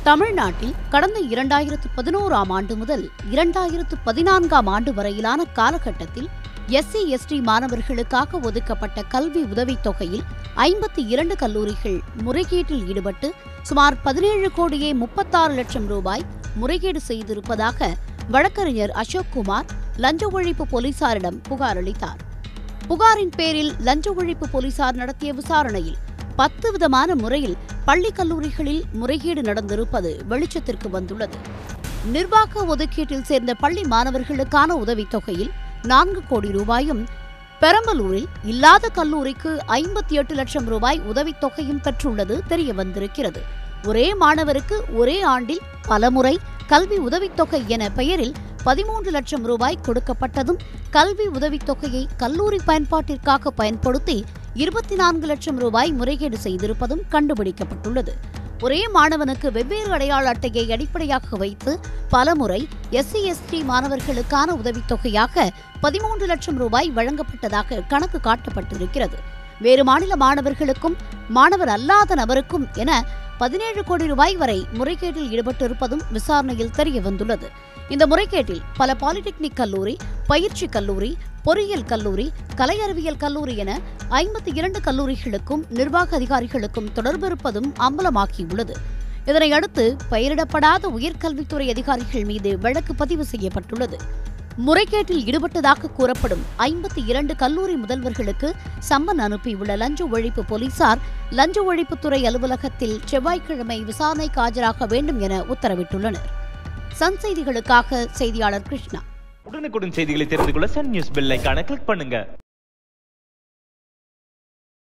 தமிழ்நாட்டில் கடந்த இரண்டாயிரத்து பதினோராம் ஆண்டு முதல் இரண்டாயிரத்து பதினான்காம் ஆண்டு வரையிலான காலகட்டத்தில் எஸ்சி எஸ்டி மாணவர்களுக்காக ஒதுக்கப்பட்ட கல்வி உதவித் தொகையில் ஐம்பத்தி இரண்டு கல்லூரிகள் முறைகேட்டில் ஈடுபட்டு சுமார் பதினேழு கோடியே முப்பத்தாறு லட்சம் ரூபாய் முறைகேடு செய்திருப்பதாக வழக்கறிஞர் அசோக் குமார் லஞ்ச ஒழிப்பு போலீசாரிடம் புகார் அளித்தார் புகாரின் பேரில் லஞ்ச ஒழிப்பு போலீசார் நடத்திய விசாரணையில் பத்து விதமான முறையில் பள்ளி கல்லூரிகளில் முறைகேடு நடந்திருப்பது வெளிச்சத்திற்கு வந்துள்ளது நிர்வாக ஒதுக்கீட்டில் சேர்ந்த பள்ளி மாணவர்களுக்கான உதவித் தொகையில் நான்கு கோடி ரூபாயும் பெரம்பலூரில் இல்லாத கல்லூரிக்கு ஐம்பத்தி எட்டு லட்சம் ரூபாய் உதவித் தொகையும் பெற்றுள்ளது தெரிய வந்திருக்கிறது ஒரே மாணவருக்கு ஒரே ஆண்டில் பலமுறை கல்வி உதவித்தொகை என பெயரில் பதிமூன்று லட்சம் ரூபாய் கொடுக்கப்பட்டதும் கல்வி உதவித் தொகையை கல்லூரி பயன்பாட்டிற்காக பயன்படுத்தி இருபத்தி நான்கு லட்சம் ரூபாய் முறைகேடு செய்திருப்பதும் கண்டுபிடிக்கப்பட்டுள்ளது ஒரே மாணவனுக்கு வெவ்வேறு அடையாள அட்டையை அடிப்படையாக வைத்து பலமுறை எஸ்சி எஸ்டி மாணவர்களுக்கான உதவித் தொகையாக பதிமூன்று லட்சம் ரூபாய் வழங்கப்பட்டதாக கணக்கு காட்டப்பட்டிருக்கிறது வேறு மாநில மாணவர்களுக்கும் மாணவர் அல்லாத நபருக்கும் என பதினேழு கோடி ரூபாய் வரை முறைகேட்டில் ஈடுபட்டிருப்பதும் விசாரணையில் தெரிய வந்துள்ளது இந்த முறைகேட்டில் பல பாலிடெக்னிக் கல்லூரி பயிற்சி கல்லூரி பொறியியல் கல்லூரி கலை அறிவியல் கல்லூரி என ஐம்பத்தி இரண்டு கல்லூரிகளுக்கும் நிர்வாக அதிகாரிகளுக்கும் தொடர்பு இருப்பதும் அம்பலமாகியுள்ளது இதனையடுத்து பெயரிடப்படாத உயர்கல்வித்துறை அதிகாரிகள் மீது வழக்கு பதிவு செய்யப்பட்டுள்ளது முறைகேட்டில் ஈடுபட்டதாக கூறப்படும் ஐம்பத்தி இரண்டு கல்லூரி முதல்வர்களுக்கு சம்மன் அனுப்பியுள்ள லஞ்ச ஒழிப்பு போலீசார் லஞ்ச ஒழிப்புத்துறை அலுவலகத்தில் செவ்வாய்க்கிழமை விசாரணைக்கு ஆஜராக வேண்டும் என உத்தரவிட்டுள்ளனர் சன் செய்திகளுக்காக செய்தியாளர் கிருஷ்ணா உடனுக்குடன் செய்திகளை தெரிந்து கொள்ள சன் நியூஸ் பெல் ஐகானை கிளிக் பண்ணுங்க